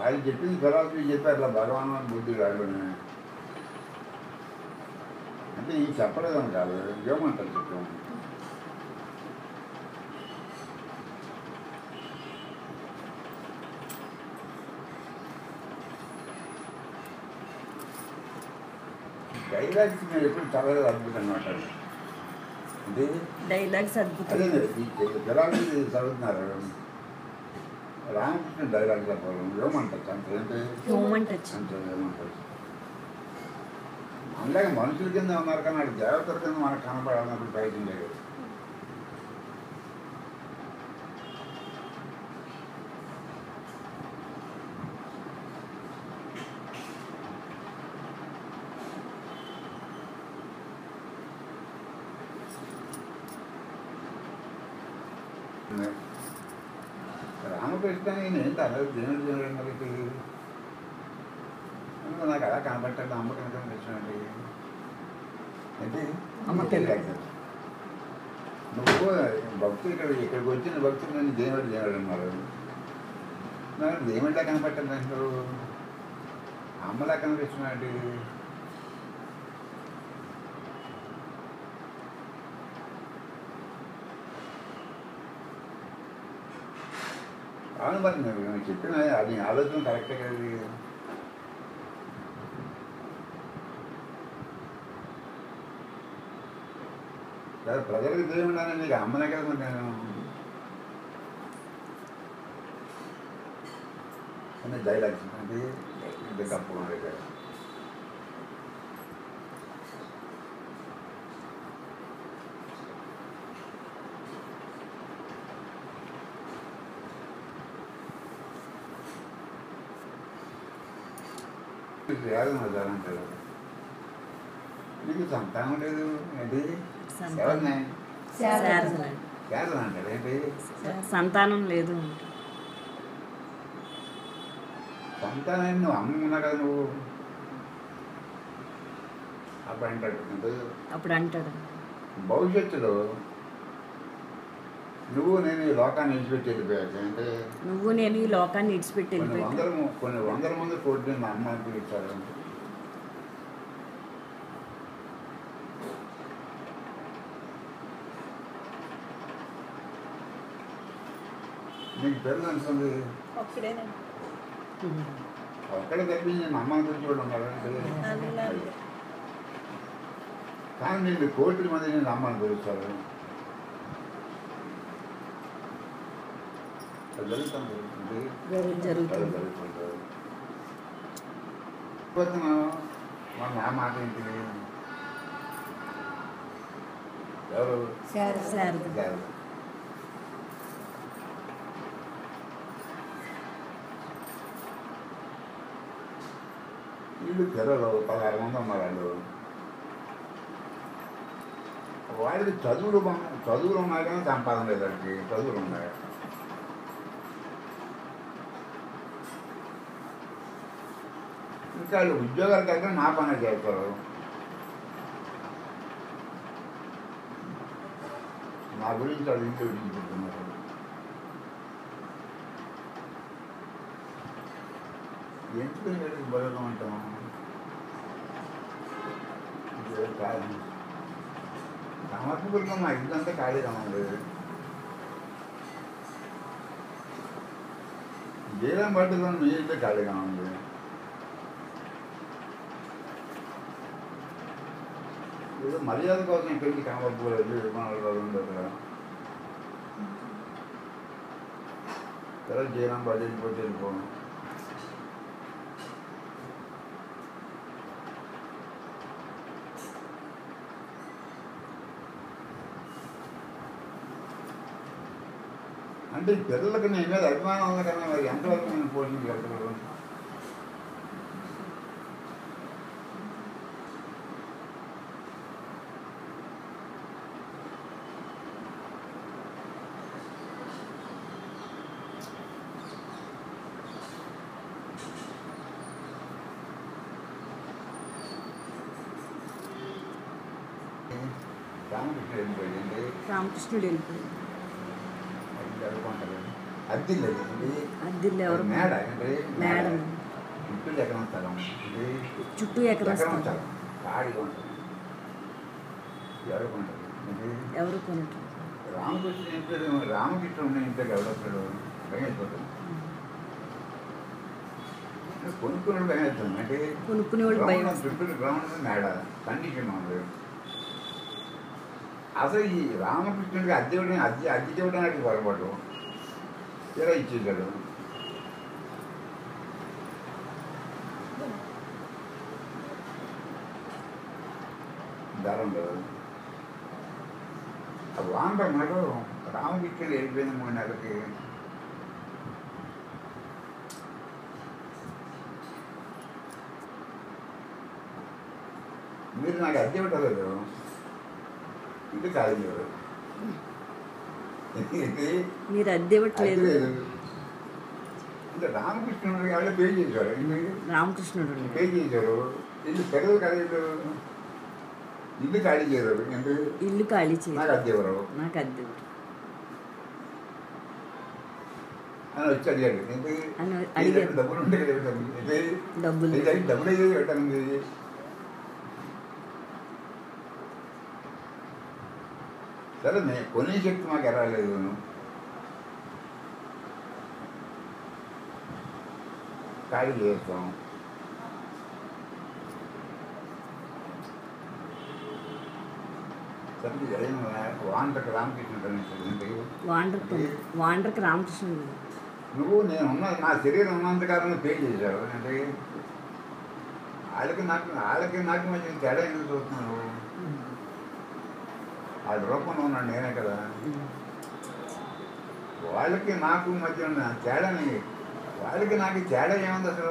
ఆయన చెప్పింది ఫిలాసఫీ చెప్పారు అట్లా భగవాన్ బుద్ధి కాదు అని. అంటే ఈ చెప్పలేదని కాదు ఏమంటారు చెప్పాము డైలాగ్స్ మీరు ఎప్పుడు చదవలేదు అద్భుతంగా ఉంటారు అంటే డైలాగ్స్ అదే అద్భుతం ఈ ఫిలాసఫీ చదువుతున్నారు రామకృష్ణ డైలాగ్ చెప్పాలి ఏమంటారు అంత ఏంటి మూమెంట్ వచ్చింది అంత ఏమంటారు అలాగే మనుషుల కింద ఉన్నారు కానీ అక్కడ దేవతల కింద మనకు కనపడాలన్నప్పుడు ప్రయత్నం లేదు రామకృష్ణ నేను ఏంటి అలా దేవుడు దేవుడు మనకి అందులో నాకు అలా కనపట్టాడు అమ్మ కనుక వచ్చినట్టు ఏంటి అమ్మ కనపడ్డాడు. నువ్వు భక్తులు ఇక్కడ ఇక్కడికి వచ్చిన భక్తులు నేను దేవుడు దేవుడు అన్నారు నాకు దేవుడిలా కనపట్టాను అంటారు అమ్మలా కనిపిస్తున్నాడు అవును మరి నేను నేను చెప్పిన అది ఆలోచన కరెక్టే కదా ఇది. సరే ప్రజలకు దేవుడు అని నీకు అమ్మనే కదా మరి నేను అని డైలాగ్స్ అంటే ఇది కప్పు దగ్గర వేదన వదాలంటారు నీకు సంతానం లేదు ఏంటి సంతానం. ఎవరిని శారద. వేదన అంటారు ఏంటి సంతానం లేదు సంతానాన్ని నువ్వు అమ్మ ఉన్నా కదా నువ్వు అప్పుడు అంటాడు అంటే అప్పుడు అంటాడు భవిష్యత్తులో నువ్వు నేను ఈ లోకాన్ని విడిచిపెట్టి వెళ్ళిపోయాక అంటే నువ్వు నేను ఈ లోకాన్ని ఇడిచిపెట్టి కొన్ని వెళ్ళిపోయాను వందల ము- కొన్ని వందల మంది కోటి మా అమ్మ అని పిలిచారు నీకు పెళ్ళి అనుకుంది ఒక్కడేనండి ఒక్కడ తప్పించి మా అమ్మ గురించి కూడా ఉన్నారంటే అలాగే. కానీ నేను కోటి మంది నేను అమ్మని పిలుస్తారు అది జరుగుతుంది అంటే అది జరుగుతుంది జరుగుతుంటుంది పోతున్నావు మన నా మాట ఏంటి ఎవరు శారద గారు వీళ్ళు పిల్లలు పదహారు మంది ఉన్నారు వాళ్ళు వాడికి చదువులు బా- చదువులు ఉన్నాయి కానీ సంపాదన లేదండి చదువులు ఉన్నాయి ఇంకా వాళ్ళు ఉద్యోగాల దగ్గర నా పని చేస్తారు నా గురించి వాళ్ళు ఇంట్లో విడిచిపెట్టున్నారు ఎంచుకుని వెళ్ళి బలగం అంటాం ఇదే కాదు సమర్పకులుగా మా ఇల్లంతా ఖాళీగా ఉంది జైలం పట్టుకుని మీ ఇల్లు ఖాళీగా ఉంది ఏదో మర్యాద కోసం ఇక్కడికి కామర్పుకోలేదు విమానాలు ఉండదు కదా సరే జైలం పడి వెళ్ళిపోతే వెళ్ళిపోను అంటే ఈ పిల్లలకు నీ మీద అభిమానం ఉంది కదా మరి ఎంతవరకు నేను పోషించగలుగుతాను రామకృష్ణ వెళ్ళిపోయింది రామకృష్ణుడు వెళ్ళిపోయాడు అది జరుగుకుంటారు అద్దిల్లు ఇది అద్దెలు ఎవరు మేడ అంటే మేడం చుట్టూ ఎకరం స్థలం ఇది చుట్టూ ఎకరం ఎకరం స్థలం స్థలం ఖాళీగా ఉంటుంది ఎవరికి ఉంటుంది ఇది ఎవరు కొనటం రామకృష్ణ ఇంట్లో రామకృష్ణ ఉన్న ఇంట్లోకి ఎవడొస్తాడు భయమైపోతుంది కొనుక్కున్నాడు భయమవుతుంది అంటే కొనుక్కునే వాళ్ళు భయం గ్రౌండ్ చుట్టూ గ్రౌండ్ మేడ కండిషన్ ఉంది అసలు ఈ రామకృష్ణుడికి అద్దె ఇవ్వడం అద్దె అద్దె ఇవ్వడానికి పొరపాటు ఇలా ఇచ్చేసాడు ధరం లేదు ఆ వాండ మరో రామకృష్ణుడు వెళ్ళిపోయింది మూడు నెలలకి మీరు నాకు అద్దె ఇవ్వటలేదు ఇది కాదు మీరు ఇది మీరు అద్దె అద్దె ఇవ్వట్లేదు లేదు అంటే రామకృష్ణుడు ఎవరో పే చేశారు ఇది రామకృష్ణుడు పే చేశారు ఇల్లు పెద్దలు ఖాళీ ఇల్లు ఇల్లు ఖాళీ చేయరు ఎందుకు ఇల్లు ఖాళీ నాకు చేయరు అద్దె ఎవరు నాకు అద్దె ఇవ్వరు. అని వచ్చి అడిగాడు ఎందుకు అని నీ అడిగారు. దగ్గర డబ్బులు ఉంటే కదా ఇవ్వడానికి. ఇది డబ్బులు నీ దగ్గర డబ్బులు అయ్యేది పెట్టడానికి సరే నేను కొనే శక్తి మాకు ఎరాలేదు ఖాళీ చేస్తాం సరే వాంటకు రామకృష్ణ కనిపిస్తుంది వాండర్కి వాండర్కి రామకృష్ణుడు నువ్వు నేను ఉన్న నా శరీరం ఉన్నంత కాలం పే చేశావు అంటే వాళ్ళకి నాకు వాళ్ళకి నాకు మధ్య తేడా ఎందుకు చూస్తున్నావు వాళ్ళ రూపంలో ఉన్నాడు నేనే కదా వాళ్ళకి నాకు మధ్య ఉన్న తేడాని వాళ్ళకి నాకు తేడా ఏముంది అసలు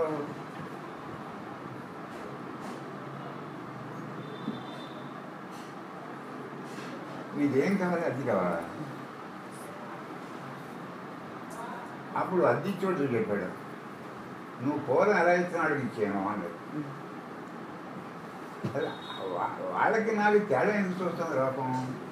నీకేం కావాలి అద్దె కావాలా అప్పుడు అద్దిచ్చోడు చెప్పాడు నువ్వు పూల ఎలా ఇస్తున్నాడు ఇచ్చాను అన్నాడు అలా వా- వాళ్ళకి నాకు తేడా ఎందుకు చూస్తుంది లోపం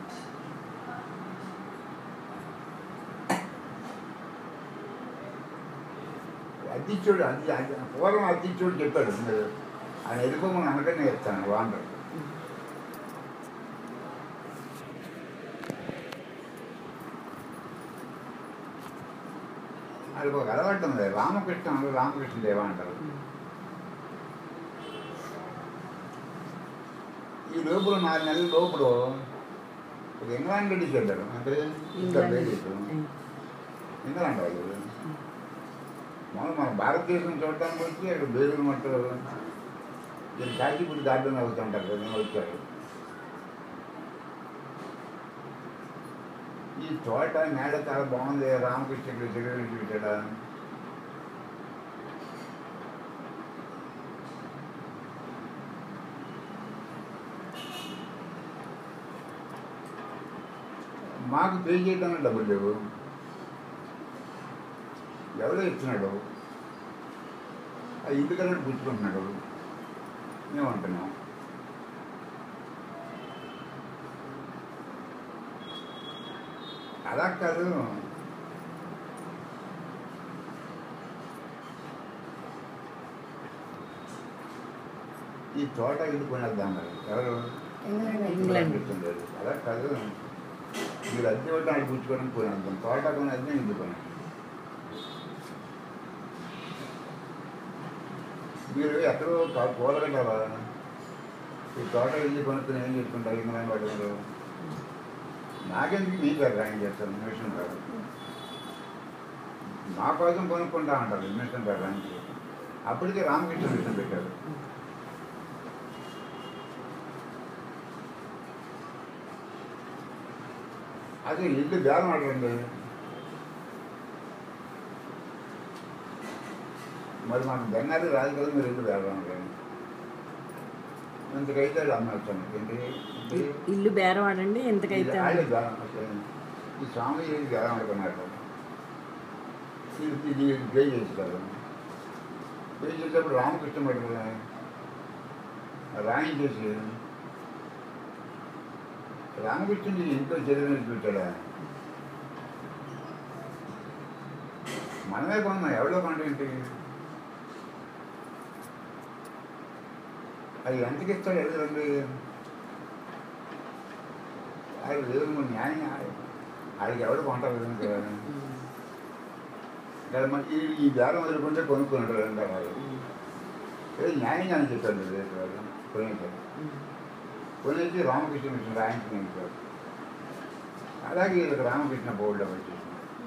అద్దిచ్చోడు అద్ది అద్ది- పూర్వం అద్దిచ్చోడు చెప్పాడు మీరు ఆయన వెళ్ళిపోమని అనగానే చెప్తాను వాండర్ వాళ్ళకి ఒక అలవాటు ఉంది రామకృష్ణ అనరు, రామకృష్ణ దేవ అంటారు ఈ లోపల నాలుగు నెలల లోపల ఒక ఇంగ్లాండ్ రెడ్డి వెళ్ళారు అంటే ఇంకా లేడీస్ ఇంగ్లాండ్ వాళ్ళు మనం మన భారతదేశం చూడటానికి వచ్చి అక్కడ బేరులు మట్టు దీన్ని కాశీపూడి దాటం అవుతుంటారు కదా వచ్చారు ఈ తోట మేడ చాలా బాగుంది రామకృష్ణ ఇక్కడ సిగరెట్ చూసాడా మాకు పే చేయడానికి డబ్బులు లేవు ఎవరో ఇచ్చినాడు ఆ ఇంటి కరెంట్ పుచ్చుకుంటున్నాడు మేము అంటున్నాం అలా కాదు ఈ తోట ఇల్లు కొనేద్దాం మరి ఎవరు ఇంగ్లాండ్ చెప్తుండేది. అలా కాదు మీరు అద్దె ఒకటి ఆడ పుచ్చుకోవడం కొనేద్దాం తోట కొనేద్దాం ఇల్లు కొనేద్దాం మీరు ఎక్కడో కూరగట్టావా ఈ తోట ఇల్లు కొనుక్కుని ఏం చెప్పుకుంటారు ఇంగ్లాండ్ వాళ్ళు నాకెందుకు మీకు డ్రాయింగ్ చేస్తాను మిషన్ కాదు నా కోసం కొనుక్కుంటా అంటారు మిషన్ డ్రాయింగ్ అప్పటికే రామకృష్ణ మిషన్ పెట్టారు అదే ఇల్లు బేరం ఆడండి మరి మాకు బెంగాలీ రాదు కదా మీరు ఇల్లు బేరం ఆడండి ఇంతకైతే అది అమ్మేస్తాను ఏంటి ఏంటి? ఇల్లు బేరం ఆడండి ఎంతకైతే ఇది ఆడే బేరం అసలు. ఈ స్వామి ఏది బేరం ఆడుకున్నారు ఇది ఇది పే చేస్తారు పే చేసేటప్పుడు రామకృష్ణ పడుతుంది రాయించేసి రామకృష్ణుని ఇంట్లో చదివిన పెట్టాడా మనమే కొన్నాం ఎవడో కొంటేంటి అది ఎంతకి ఇస్తాడు ఎదురండి అది లేదు మన న్యాయం ఆడికి ఎవడు కొంటారు కదండి కదా ఇక్కడ మన ఈ ఈ బేరం వదులుకుంటే కొనుక్కున్నాడు రెండు వాళ్ళు ఏదో న్యాయంగా అని చెప్పారు రేపు వాళ్ళు కొనేసారు కొనేసి రామకృష్ణ మిషన్ రాయించుకుని అలాగే వీళ్ళకి రామకృష్ణ బోర్డులో వచ్చేసింది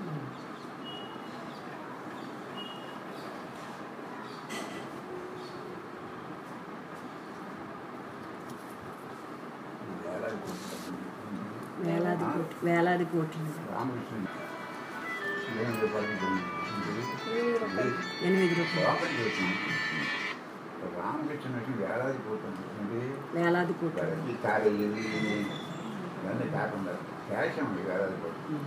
వేలాది కోట్లు. వేలాది కోట్లు వేలాది కోట్లు రామకృష్ణ ఏం రూపాయలకి కొనింది. ఎనిమిది రూపాయలు లోపలికి చేసింది రామకృష్ణ మిషన్ వేలాది పోతుంది ఏంటి వేలాది కోట్లు ఈ తాళి ఇది ఇది ఇవన్నీ కాకుండా క్యాష్ ఉంది వేలాది పోతుంది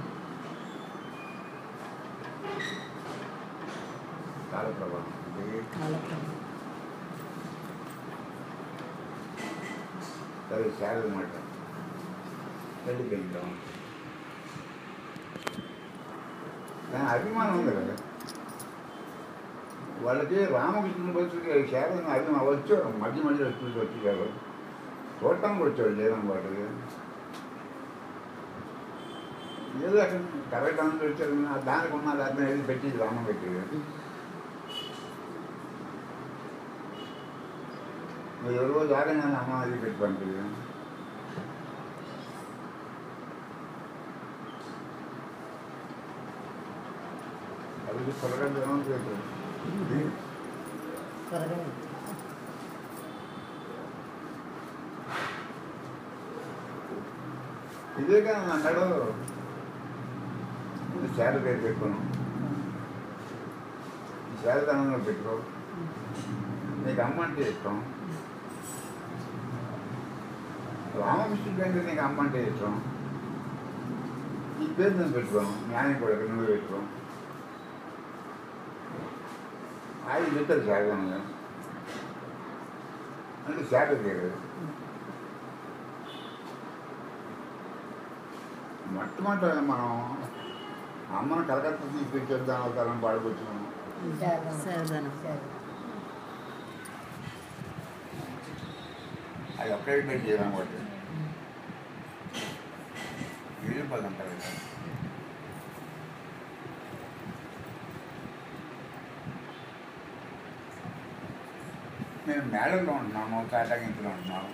కాల ప్రభావం ఇది కాలక్రమం సరే శారద మాట వెళ్ళిపోయిందాం కానీ అభిమానం ఉంది కదా వాళ్ళకి రామకృష్ణ బస్సుకి శారద అభిమానం వచ్చాడు మధ్య మధ్య వచ్చి వచ్చాడు చూడటానికి వచ్చాడు లేదని వాడు ఏదో అక్కడ కరెక్ట్ అని వచ్చాడు దానికి ఉన్న అర్థం ఏది పెట్టి రామం పెట్టి నువ్వు ఎవరో జాగ్రత్త అమ్మ అది పెట్టి పంపిది అది త్వరగా జనం చేస్తుంది ఇదే కానీ అన్నాడు ఇది శాల పేరు పెట్టుకోను ఈ శాలదనంలో పెట్టుకో నీకు అమ్మ అంటే ఇష్టం రామకృష్ణుడు అంటే నీకు అమ్మ అంటే ఇష్టం ఈ పేరు నేను పెట్టుకోను జ్ఞానం కూడా నువ్వు పెట్టుకో ఆయన చెప్పారు శారదంగా అంటే శారద పేరు మొట్టమొదటి మనం అమ్మను కలకత్తా తీసుకొచ్చేద్దాం అవుతారని పాడుకొచ్చున్నాము సరదనం అది ఒక్కడే పెట్టి చేయడం ఒకటి వీళ్ళు పది అంటారు కదా. నేను మేడల్లో ఉంటున్నాను తాటాగింపులో ఉంటున్నాను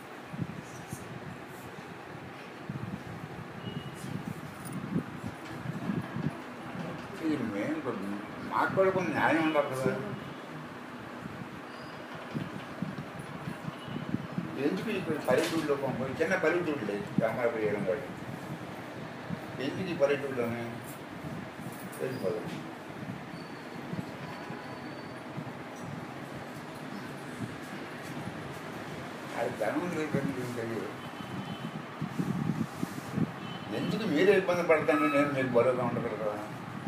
ఇది మేము కొంచెం మాకు కూడా కొంచెం న్యాయం ఉండాలి కదా ఎందుకు ఇప్పుడు పల్లెటూరులో పంపి చిన్న పల్లెటూరు లేదు అమ్మాయి చేయడం కాబట్టి ఎందుకు ఈ పల్లెటూరులోనే వెళ్ళిపోదాం అది ధనం లేదని తెలియదు ఎందుకు మీరే ఇబ్బంది పడతాను నేను మీకు బరువుగా ఉండగలరు కదా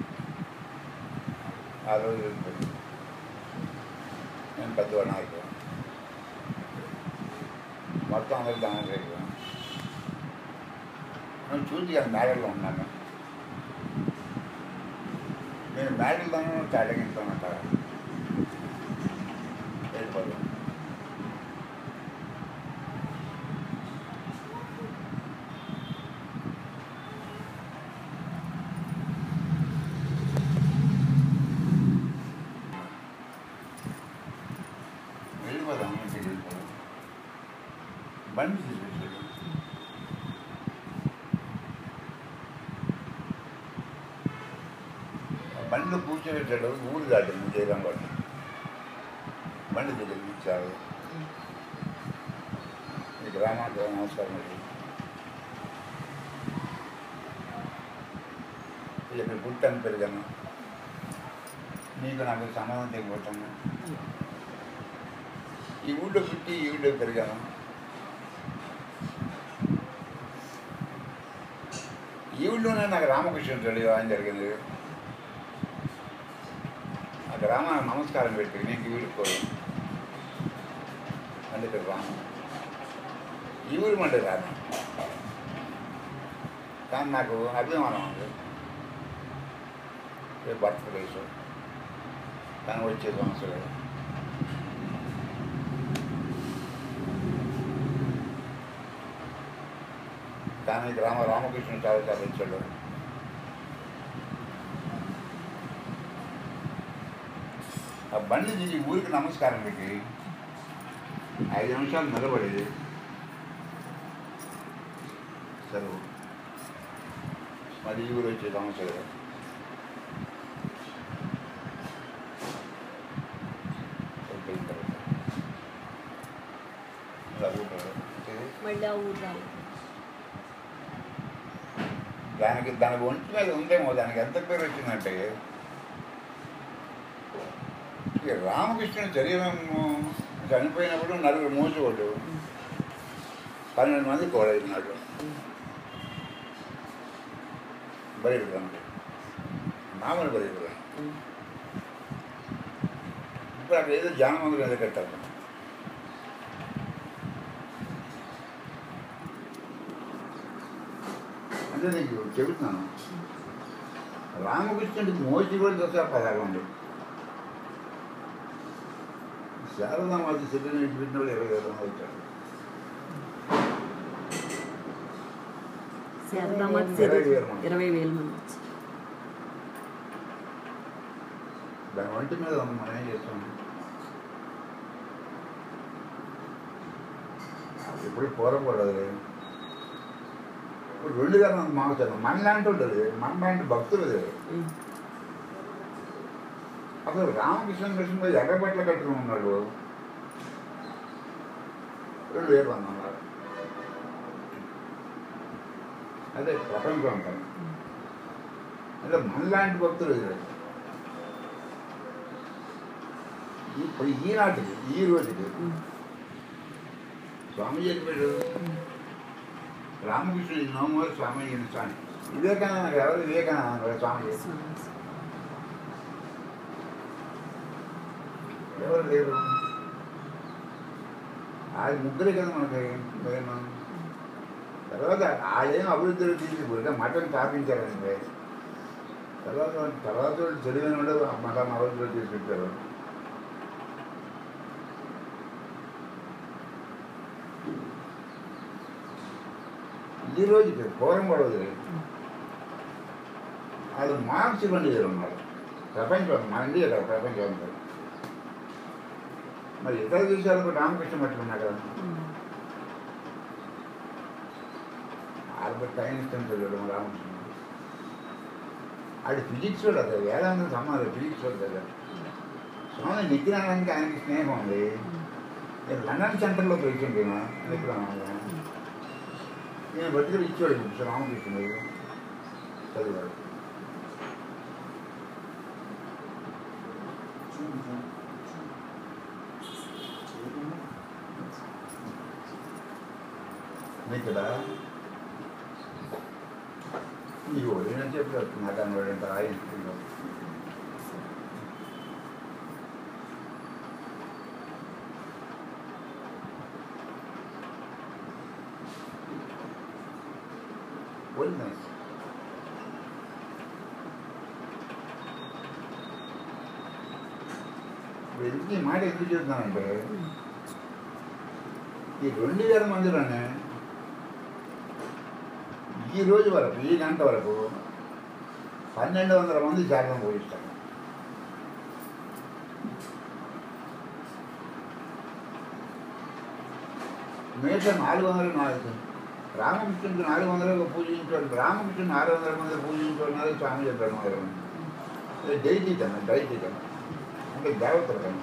ఆ రోజు వెళ్ళిపోయింది నేను పెద్దవాడు నాకు మొత్తం అందరూ దానం రేపు నేను చూసి కదా మేడల్లో ఉన్నాను నేను మేడల్లోనూ తాడగింటానంట వెళ్ళిపోదాం వెళ్ళిపోదాం ఇంటికి వెళ్ళిపోదాం బండి తీసుకొచ్చాడు ఆ బండిలో కూర్చోబెట్టాడు ఊరు దాటింది జయరాం వాడు బండి దగ్గర ఇచ్చారు ఈ గ్రామానికి నమస్కారం అండి ఇక్కడ పుట్టాను పెరిగాను నీకు నాకు సంబంధం తెగిపోతాను ఈ ఊళ్ళో పుట్టి ఈ ఊళ్ళో పెరిగాను ఈ ఊళ్ళోనే నాకు రామకృష్ణుడు తెలియడం జరిగింది ఆ గ్రామానికి నమస్కారం పెట్టి నీకు వీడుకోరు అందుకే రాము ఈ ఊరు మంటే రాను కానీ నాకు అభిమానం ఉంది బర్త్ ప్లేస్ తను వచ్చే సంవత్సరం కానీ రామ రామకృష్ణ చాలా చాలా ఇచ్చాడు ఆ బండి దిగి ఊరికి నమస్కారం పెట్టి ఐదు నిమిషాలు నిలబడేది సెలవు మరి ఈ ఊరు వచ్చే సంవత్సరం అయిపోయిన తర్వాత ఇలా ఊరు వచ్చేది. మళ్ళీ ఆ ఊరు రావు దానికి దాని ఒంటి మీద ఉందేమో దానికి ఎంత పేరు వచ్చిందంటే ఈ రామకృష్ణుని శరీరం చనిపోయినప్పుడు నలుగురు మోసేవాడు పన్నెండు మంది కోడైనాడు బలిపురానికి మామూలు బలిపురం ఇప్పుడు అక్కడ ఏదో జానమందులు ఏదో కట్టారు అంటే నీకు చెబుతున్నాను రామకృష్ణుడికి మోచి కూడా దసరా పదాలు ఉంది శారదామాత శరీరం పెట్టిన వాళ్ళు ఇరవై ఐదు మంది వచ్చారు శారదామాత ఇరవై వేల మంది. ఇరవై వేల మంది వచ్చి దాని ఒంటి మీద ఉంది మనం ఏం చేస్తాం ఇప్పుడు పూర్వం కూడా అది లేదు. ఇప్పుడు రెండు వేల మంది మాగుతారు మన లాంటి ఉండదు మన లాంటి భక్తులు లేదు ఉమ్. అసలు రామకృష్ణ కృష్ణ మీద ఎర్రబట్టలు కట్టుకుని ఉన్నాడు రెండు వేలు మంది ఉన్నారు అదే ప్రపంచం అంటాను అంటే మనలాంటి భక్తులు లేదు ఇప్పుడు ఈనాటికి ఈ రోజుకి ఉమ్. స్వామి చెప్పాడు రామకృష్ణుడి నోమో స్వామి ఈయన స్వామి వివేకానంద ఎవరు వివేకానంద స్వామి చెప్పాడు. స్వామి. ఎవరు లేరు అది ముగ్గురే కదా మనకి మేము తర్వాత ఆడేం అభివృద్ధిలో తీసుకుపోతే మఠం స్థాపించారంటే తర్వాత తర్వాత వాళ్ళు తెలివైన వాడు ఆ మఠం అభివృద్ధిలో తీసుకొచ్చారు ఈ రోజుకి పూర్వం కూడా వదిలేదు వాళ్ళు మార్క్స్ పండితులు ఉన్నారు ప్రపంచం మన ఇండియా కదా ప్రపంచం అంతా మరి ఇతర దేశాలకు రామకృష్ణ మఠం ఉన్నాడు కదా ఉమ్. ఆల్బర్ట్ ఐన్స్టైన్ చదివాడు రామకృష్ణ అది ఫిజిక్స్ వాడు అదే వేదాంతం సమాధి ఫిజిక్స్ వాడు కదా స్వామి నిత్యానందానికి ఆయనకి స్నేహం ఉంది నేను లండన్ సెంటర్లో పెంచుంటున్నా నిత్యానంద నేను బతికి ఇచ్చాడు బుక్స్ రామకృష్ణుడు చదివాడు నీకుదా నీకు వదిలిన చెప్పి నాకు అనబడి ఆయన వదిలిన ఎందుకు ఈ మాట ఎందుకు చెప్తున్నానంటే ఈ రెండు వేల మందిలోనే ఈ రోజు వరకు ఈ గంట వరకు పన్నెండు వందల మంది జాగ్రత్త పోయిస్తారు మిగతా నాలుగు వందలు నాలుగు రామకృష్ణుడికి నాలుగు వందలు పూజించాడు రామకృష్ణుడు నాలుగు వందల మంది పూజించుకున్నారు స్వామి చెప్పాడు నాలుగు మంది దైతీకరణ దైతీకరణ అంటే దేవతల కన్నా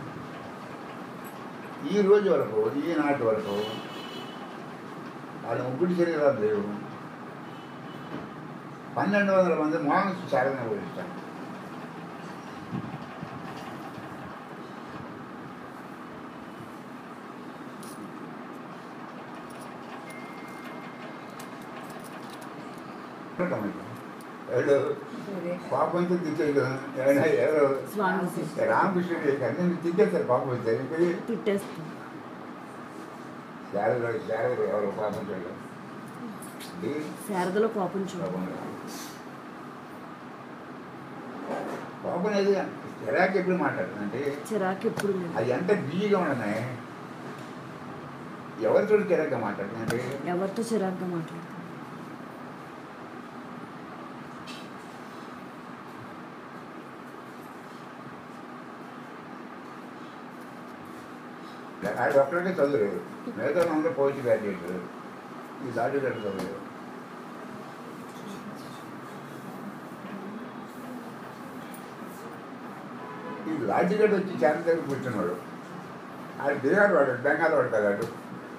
ఈ రోజు వరకు ఈనాటి వరకు వాళ్ళ ముగ్గురు శరీరాలు లేవు పన్నెండు వందల మంది మోహన్స్ చాలని పూజిస్తాను ఏడు పాపంతో తిట్టేది ఎవరో స్వామి రామకృష్ణుడు అన్ని తిట్టేస్తారు పాపం చనిపోయి తిట్టేస్తాం శారద శారద ఎవరు పాపం చేయడం శారదలో కోపం చూడ పాపం కోపం లేదు చిరాకు ఎప్పుడు మాట్లాడుతుంది అంటే చిరాకు ఎప్పుడు లేదు అది ఎంత బిజీగా ఉండదు ఎవరితో చిరాకుగా మాట్లాడుతుంది అంటే ఎవరితో చిరాకుగా మాట్లాడతాను ఆడు ఒక్కడికే చదువులేదు మిగతా అందరూ పోస్ట్ గ్రాడ్యుయేట్ ఈ దాటి గారు చదువులేదు ఈ లాడ్జిగడ్ వచ్చి చేత దగ్గర కూర్చున్నాడు ఆడు బీహార్ వాడు బెంగాల్ వాడు కదా ఆడు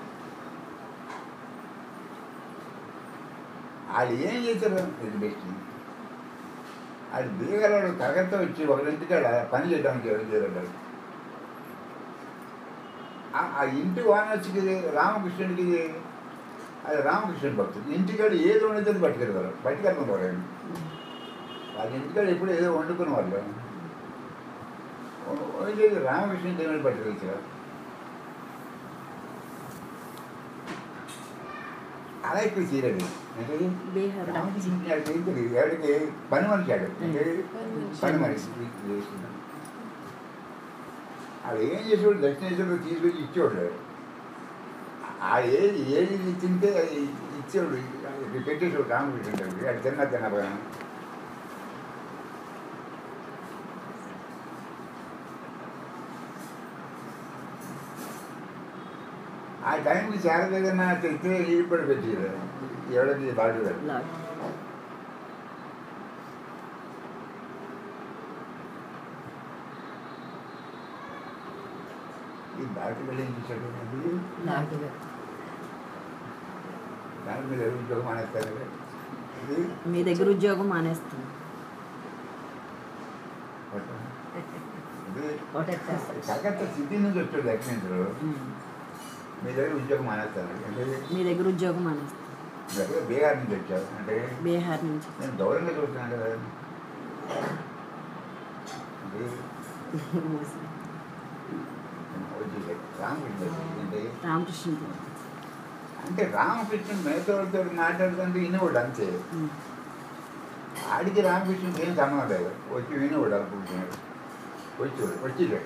వాళ్ళు ఏం చేశారు ఇది బెస్ట్ ఆడు బీహార్ వాడు కగతో వచ్చి ఒకరింటికాడ పని చేయడానికి ఎవరు చేయలేదు ఆ- ఆ ఇంటి వానర్స్కి రామకృష్ణుడికి అది రామకృష్ణుడి భక్తుడు ఇంటికాడ ఏది వండితే పట్టుకెళ్ళారు పట్టుకెళ్ళడం వాళ్ళు వాళ్ళ ఇంటికాడ ఎప్పుడు ఏదో వండుకునే వాళ్ళు వండేది రామకృష్ణ దేవుని పట్టుకెళ్తారు అలా ఎక్కువ చేయలేదు అంటే బీహార్ రామకృష్ణ తెలియదు ఎవరికి పని మనిషి ఆడు అంటే పని మనిషి చేస్తున్నాడు అది ఏం చేసేవాడు దక్షిణేశ్వరుడు తీసుకొచ్చి ఇచ్చేవాడు ఆ ఏది ఏది తింటే అది ఇచ్చేవాడు అది పెట్టేసేవాడు రామకృష్ణ అది తిన్నా తినపోయినా ఆ టైంకి శారద ఏదైనా తెస్తే ఇప్పుడు పెట్టేది ఎవరికి బాడు లాట్ ఈ బాటి వెళ్ళి ఏం చేశాడు అది లాట్ దాని మీద ఎవరు ఉద్యోగం మానేస్తారు ఇది మీ దగ్గర ఉద్యోగం మానేస్తాను ఇది కలకత్తా సిటీ నుంచి వచ్చాడు దక్షిణేశ్వరు మీ దగ్గర ఉద్యోగం మానేస్తాను అంటే మీ దగ్గర ఉద్యోగం మానేస్తాను మీ దగ్గర బీహార్ నుంచి వచ్చావు అంటే బీహార్ నుంచి నేను దూరంగా చూస్తున్నాను కదా ఇది వచ్చేసాడు రామకృష్ణ అంటే రామకృష్ణ అంటే రామకృష్ణ మేతోడితో మాట్లాడుతుంటే వినేవాడు అంతే ఆడికి రామకృష్ణకి ఏం సంబంధం లేదు వచ్చి వినేవాడు అనుకుంటున్నాడు వచ్చేవాడు వచ్చేసాడు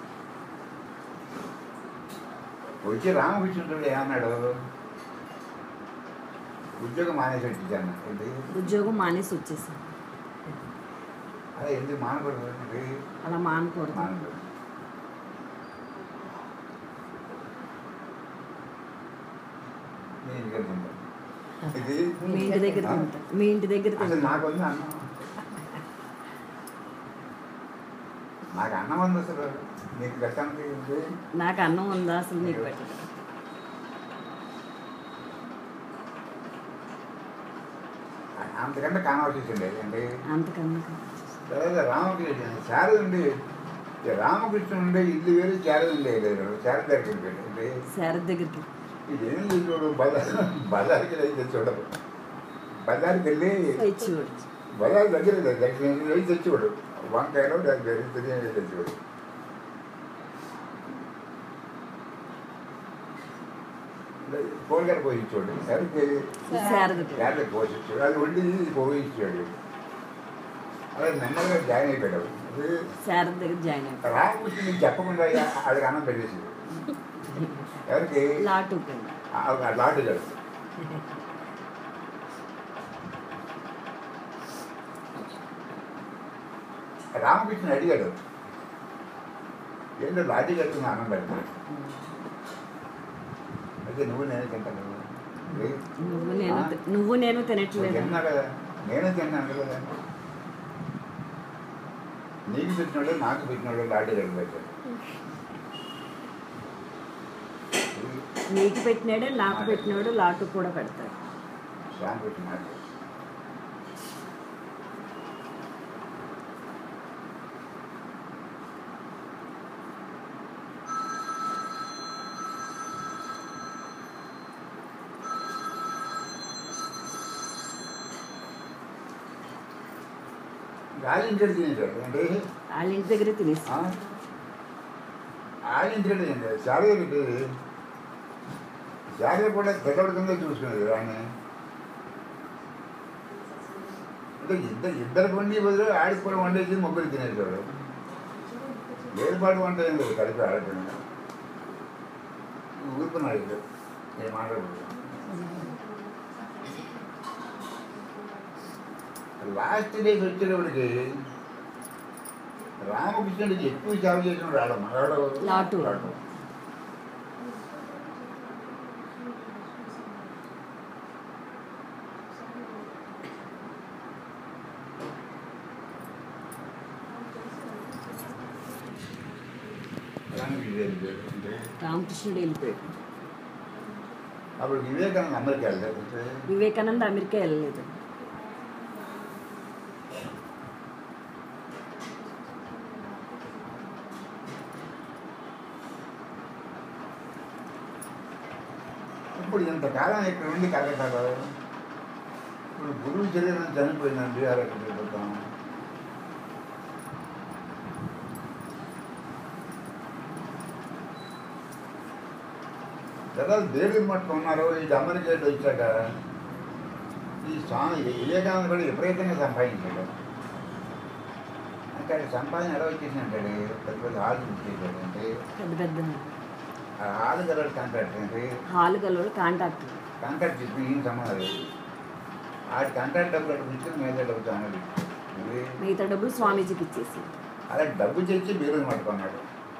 వచ్చి రామకృష్ణుడు ఏమన్నాడు ఉద్యోగం మానేసి వచ్చేసాను ఏంటి ఉద్యోగం మానేసి వచ్చేసాను అలా ఎందుకు మానకూడదు అంటే అలా మానకూడదు మానకూడదు నేను ఇక్కడ తింటాను ఇది మీ ఇంటి దగ్గర తింటా మీ ఇంటి దగ్గర అసలు తింటా నాకు ఉంది అన్నం నాకు అన్నం ఉంది అసలు నీకు కష్టానికి ఉంది నాకు అన్నం ఉందా అసలు నీకు పెట్టదు అంతకంటే కానవలసింది అంటే అంతకన్నా తర్వాత రామకృష్ణ శారద ఉండి రామకృష్ణ ఉండే ఇల్లు వేరు శారద ఉండే లేదు శారద దగ్గరికి వెళ్ళి అంటే శారద దగ్గరికి ఇది ఏం చూడు బజార్ బజార్కి అయితే చూడదు బజార్కి వెళ్ళి ఇచ్చేవాడు బజార్ దగ్గర లేదు దక్షిణ వెళ్ళి తెచ్చివాడు వంకాయలు దగ్గర తెచ్చివాడు కూరగాయలు పోయించాడు ఎవరికి శారదకి శారద పోషించాడు అది వండి పోయించాడు అలా నెమ్మదిగా జాయిన్ అయిపోయాడు అది శారద దగ్గర జాయిన్ అయిపోయి రామకృష్ణ నీకు చెప్పకుండా అది అన్నం పెట్టేసి ఎవరికి లాటు ఆ లాటు గారు రామకృష్ణ అడిగాడు ఏంటో లాఠీ కట్టుకుని అన్నం పెడతాడు అయితే నువ్వు నేనే తింటాను నువ్వు నేను తి- నువ్వు నేను తినట్లేదు తిన్నా కదా నేనే తిన్నాను కదా నీకు పెట్టినాడు నాకు పెట్టినాడు లాఠీ కట్టు పెట్టాడు నీకు పెట్టినాడే నాకు పెట్టినాడు లాటు కూడా పెడతాడు రామకృష్ణ మాట రాజంటాడు తినేశాడు అంటే వాళ్ళ ఇంటి దగ్గరే తినేసి రాజంటాడు తినేశాడు శారదకి శారద కూడా పెద్దవాడి కింద చూసుకునేది రాని ఇద్దరు ఇద్దరు ఇద్దరికి వండి బదులు ఆడికి కూడా వండేసి ముగ్గురు తినేసాడు వేరుపాటు వంట ఏం లేదు కలిపి ఆడటం ఊరుకున్నాడు ఇద్దరు నేను మాట్లాడదు లాస్ట్ డేస్ వచ్చేటప్పటికి రామకృష్ణుడికి ఎక్కువ సేవ చేసిన రాడు మగాడు లాటు. రామకృష్ణుడు అంటే రామకృష్ణుడు వెళ్ళిపోయాడు అప్పుడు వివేకానంద అమెరికా వెళ్ళలేదు వివేకానంద అమెరికా వెళ్ళలేదు ఇప్పుడు ఇంతకాలం ఇక్కడ ఉండి కలకటాలో ఇప్పుడు గురువు శరీరం చనిపోయిందని బీఆర్ ఎక్కడ వెళ్ళిపోతాం కదా దేవుడి మట్టుకు ఉన్నారు ఇది అమెరికా వెళ్ళి వచ్చాక ఈ స్వామి వివేకానంద కూడా విపరీతంగా సంపాదించాడు అంటే ఆయన సంపాదన ఎలా వచ్చేసిందంటే పెద్ద పెద్ద హాల్ ఇచ్చేసాడు అంటే పెద్ద పెద్ద ఆ హాల్ కలర్ కాంట్రాక్ట్ అంటే హాల్ గలవాడు కాంటాక్ట్ కాంట్రాక్ట్ చెప్పి ఏం సంబంధం లేదు ఆ కాంట్రాక్ట్ డబ్బులు అక్కడ ఇచ్చిన మీద డబ్బు అన్నది ఇది మిగతా డబ్బులు స్వామీజీకి ఇచ్చేసి అలా డబ్బు తెచ్చి బీరుని పట్టుకున్నాడు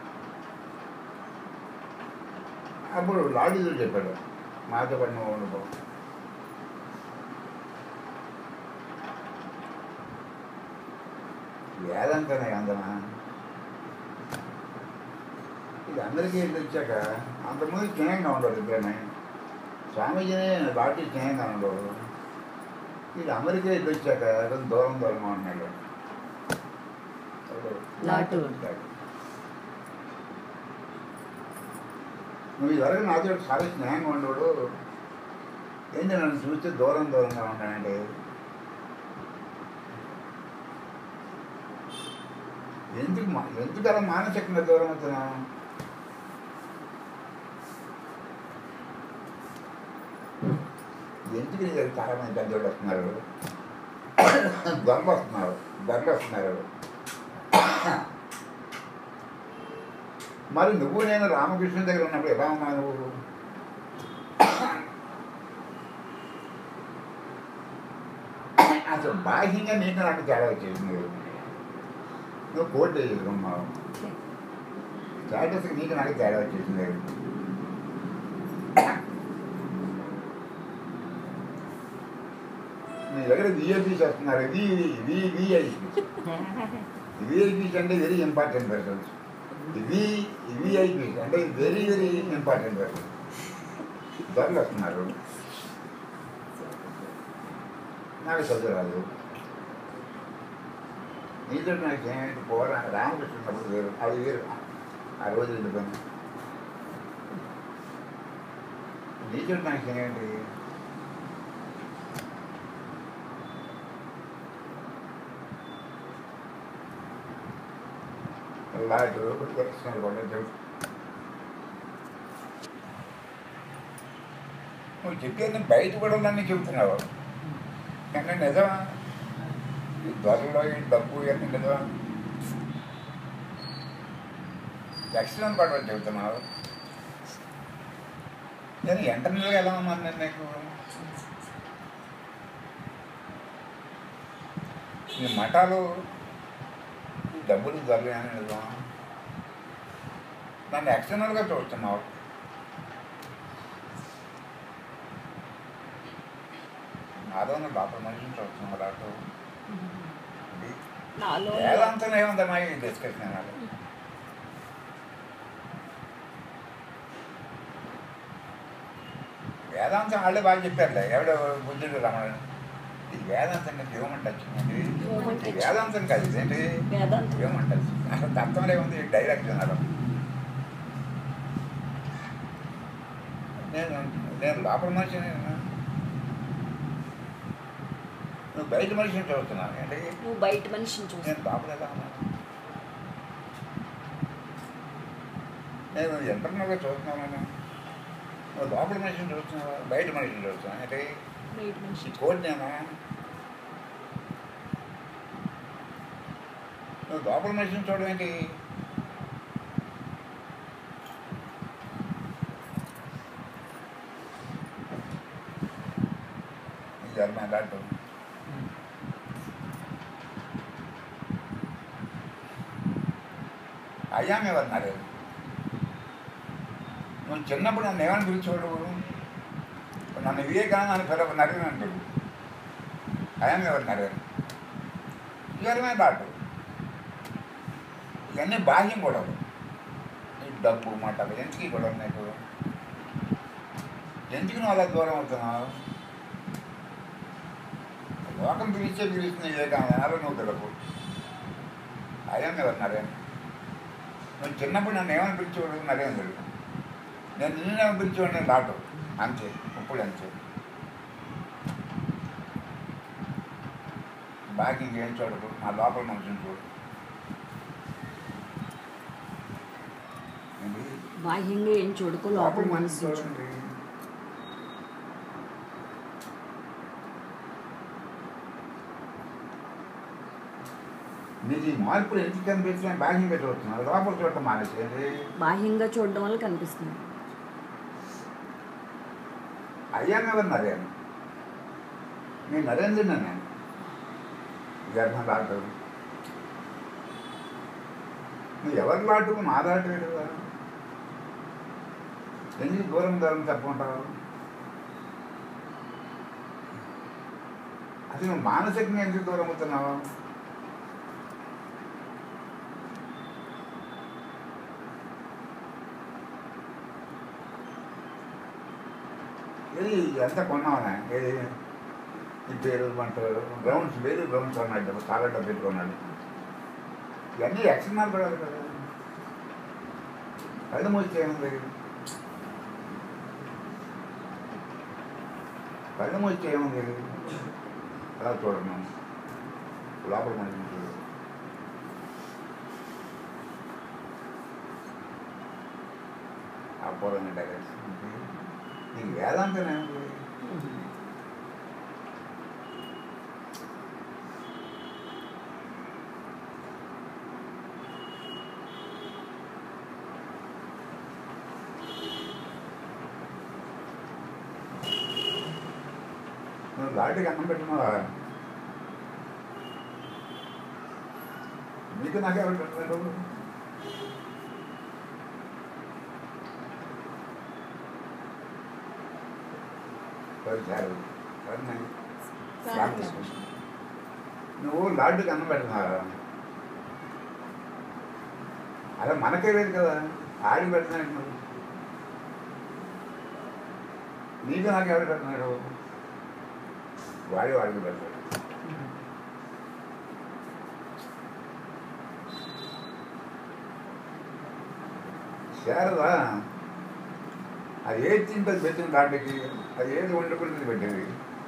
అప్పుడు లాడీలు చెప్పాడు మాతో పడిన అనుభవం వేదంతనే అందనా ఇది అందరికీ వెళ్ళి వచ్చాక అంతకుముందు స్నేహంగా ఉండదు ఇద్దరనే స్వామీజీనే లాటీ స్నేహంగా ఉండడు ఇది అమెరికా వెళ్ళి వచ్చాక కొంచెం దూరం దూరంగా ఉన్నాడు లాటు. నువ్వు ఇదివరకు నాతో చాలా స్నేహంగా ఉండడు ఏంటి నన్ను చూస్తే దూరం దూరంగా ఉంటానండి ఎందుకు మా ఎందుకు అలా మానసికంగా దూరం అవుతున్నావు ఎందుకు నీ దగ్గర చాలా మంది పెద్దోళ్ళు వస్తున్నారు దొంగ వస్తున్నారు దొంగ వస్తున్నారు మరి నువ్వు నేను రామకృష్ణ దగ్గర ఉన్నప్పుడు ఎలా ఉన్నావు నువ్వు అసలు బాహ్యంగా నీకు నాకు తేడా వచ్చేసింది నువ్వు కోర్టు చేసుకున్నావు స్టేటస్కి నీకు నాకు తేడా వచ్చేసింది మీ దగ్గర విఐపీస్ వస్తున్నారు ఇది ఇది విఐపీస్ విఐపీస్ అంటే వెరీ ఇంపార్టెంట్ పర్సన్స్ ఇది విఐపీస్ అంటే వెరీ వెరీ ఇంపార్టెంట్ పర్సన్ ధరలు వస్తున్నారు నాకు చదువు రాదు నీతో నాకు ఏమైంది పోరా రామకృష్ణ ఉన్నప్పుడు వేరు అది వేరు ఆ రోజు వెళ్ళిపోయింది నీతో నాకు ఏమైంది లాడు దర్శనాలు కూడా చెబుతా నువ్వు చెప్పేది బయట కూడా నన్ను చెబుతున్నావు కానీ నిజమా ఈ ధరలో ఈ డబ్బు ఇవన్నీ నిజమా ఎక్స్టర్నల్ కూడా చెబుతున్నావు నేను ఇంటర్నల్గా ఎలా ఉన్నాను నేను నీకు ఈ మఠాలు ఈ డబ్బులు ధరలు అని నిజమా నన్ను ఎక్స్టర్నల్గా చూస్తున్నావు నాదోన లోపల మనిషిని చూస్తున్నావు రాటు నాలో వేదాంతం ఏముందమ్మా ఈ డిస్కషన్ అన్నాడు వేదాంతం వాళ్ళే బాగా చెప్పారులే ఎవడో బుద్ధుడు రమణ ఇది వేదాంతం అంటే హ్యూమన్ టచ్ Human touch. వేదాంతం కాదు ఇదేంటి వేదాంతం. హ్యూమన్ టచ్ అసలు అర్థంలో ఉంది డైరెక్ట్ అన్నారు నేను నేను లోపల మనిషిని నువ్వు బయట మనిషిని చూస్తున్నాను ఏంటి నువ్వు బయట మనిషిని చూస్తావు నేను లోపల ఎలా ఉన్నాను నేను ఇంటర్నల్గా చూస్తున్నాను నువ్వు లోపల మనిషిని చూస్తున్నావా బయట మనిషిని చూస్తున్నావు అంటే బయట మనిషి ఈ కోడ్ నేను నువ్వు లోపల మనిషిని చూడడం ఏంటి ఈ జన్మ దాటు అయ్యాం ఎవరన్నారు నువ్వు చిన్నప్పుడు నన్ను ఏమని పిలిచేవాడు నన్ను వివేకానంద అని పిలవ నరేన్ అంటాడు అయ్యాం ఎవరన్నారు జ్వరమే దాటు ఇవన్నీ బాహ్యం గొడవలు ఈ డబ్బు మాటలు ఎందుకు ఈ గొడవ నీకు ఎందుకు నువ్వు అలా దూరం అవుతున్నావు లోకం పిలిచే పిలుస్తుంది వివేకానంద అలా నువ్వు పిలవు అయ్యాం ఎవరన్నారే నువ్వు చిన్నప్పుడు నన్ను ఏమని పిలిచేవాడు నరేంద్రుడు నేను నిన్నేమని పిలిచేవాడు నేను దాటు అంతే ఇప్పుడు అంతే బాకీ ఇంకేం చూడకు నా లోపల మనిషిని చూడు ఏంటి? బాహ్యంగా ఏం చూడుకో లోపల మనసు చూడు చూడండి. నీకు ఈ మార్పులు ఎందుకు కనిపిస్తున్నాయి బాహ్యం పెట్టవచ్చున్నావు లోపల చూడటం మానేసేది బాహ్యంగా చూడడం వల్ల కనిపిస్తుంది అయ్యాను ఎవరు నరేన్ నేను నరేంద్రుడు నేను గర్భం డాక్టర్ నువ్వు ఎవరు లాటుకు నా దాటేడు ఎందుకు దూరం దూరం తప్పుకుంటావు అసలు నువ్వు మానసికంగా ఎందుకు దూరం అవుతున్నావు ఇది ఎంత కొన్నావునా ఏది ఈ పేరు అంటారు గ్రౌండ్స్ వేరు గ్రౌండ్స్ అన్నాడు చాలా డబ్బు పెట్టుకున్నాడు ఇవన్నీ ఎక్స్టర్నల్ పడాలి కదా కళ్ళు మూస్తే ఏముంది కళ్ళు మూస్తే ఏముంది అలా చూడను లోపల మనిషిని చూడు అపూర్వంగా డైరెక్షన్ నీకు వేదాంతం ఏమిటి నువ్వు లాటికి అన్నం పెట్టున్నావా నీకు నాకెవరు పెట్టలేదు సరే సరే సరే రామకృష్ణ. నువ్వు లాడ్డుకి అన్నం పెడుతున్నావా అలా మనకే లేదు కదా ఆడి పెడుతున్నాడు నువ్వు నీకు నాకు ఎవరు పెడుతున్నాడు వాడి వాడికి పెడతాడు శారదా అది ఏది తింటుంది పెట్టిన దాంట్లోకి అది ఏది వండుకుంటుంది పెట్టింది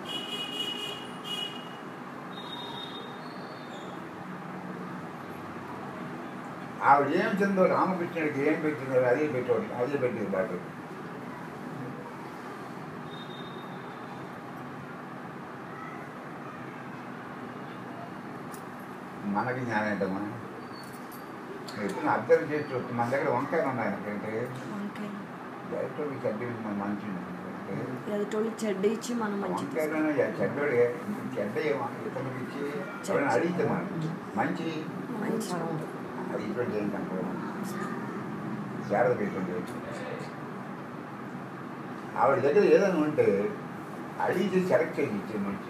ఆవిడ ఏం తిందో రామకృష్ణుడికి ఏం పెట్టిందో అదే పెట్టాడు అదే పెట్టింది దాంట్లో మనకి జ్ఞానం ఏంటమ్మా ఎప్పుడు అర్థం చేసి చూస్తుంది మన దగ్గర వంకాయలు ఉన్నాయి అంటే వంకాయ డైరెక్టర్ చెడ్డ మన మంచి ఎదుటోళ్ళకి చెడ్డ ఇచ్చి మనం మంచి వంకాయలు చెడ్డోడు చెడ్డ ఏమో ఇతరులకు ఇచ్చి ఎవరైనా అడిగితే మనం మంచి మంచి అది ఇటువంటి ఏం కనుక శారద పెట్టుండే ఆవిడ దగ్గర ఏదైనా ఉంటే అడిగితే సెలెక్ట్ చేసి ఇచ్చే మంచి